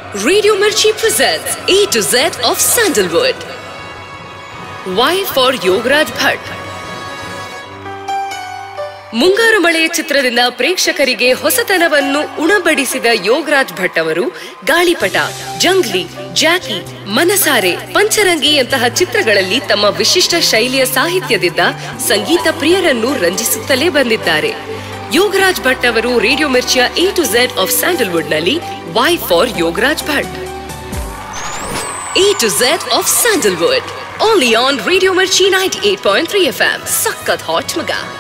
Radio Mirchi presents A to Z of Sandalwood. Why for Yogaraj Bhatt? ಮುಂಗಾರು ಮಳೆ ಚಿತ್ರದಿಂದ ಪ್ರೇಕ್ಷಕರಿಗೆ ಹೊಸತನವನ್ನು ಉಣಬಡಿಸಿದ ಯೋಗರಾಜ್ ಭಟ್ ಅವರು ಗಾಳಿಪಟ ಜಂಗ್ಲಿ ಜಾಕಿ ಮನಸಾರೆ ಪಂಚರಂಗಿಯಂತಹ ಚಿತ್ರಗಳಲ್ಲಿ ತಮ್ಮ ವಿಶಿಷ್ಟ ಶೈಲಿಯ ಸಾಹಿತ್ಯದಿಂದ ಸಂಗೀತ ಪ್ರಿಯರನ್ನು ರಂಜಿಸುತ್ತಲೇ ಬಂದಿದ್ದಾರೆ ಯೋಗರಾಜ್ ಭಟ್ ಅವರು ರೇಡಿಯೋ ಮಿರ್ಚಿಯ A to Z of Sandalwood ನಲ್ಲಿ Y for Yogaraj Bhat A to Z of Sandalwood only on radio Mirchi ninety eight point three F M ಸಖತ್ ಹಾಟ್ ಮಗ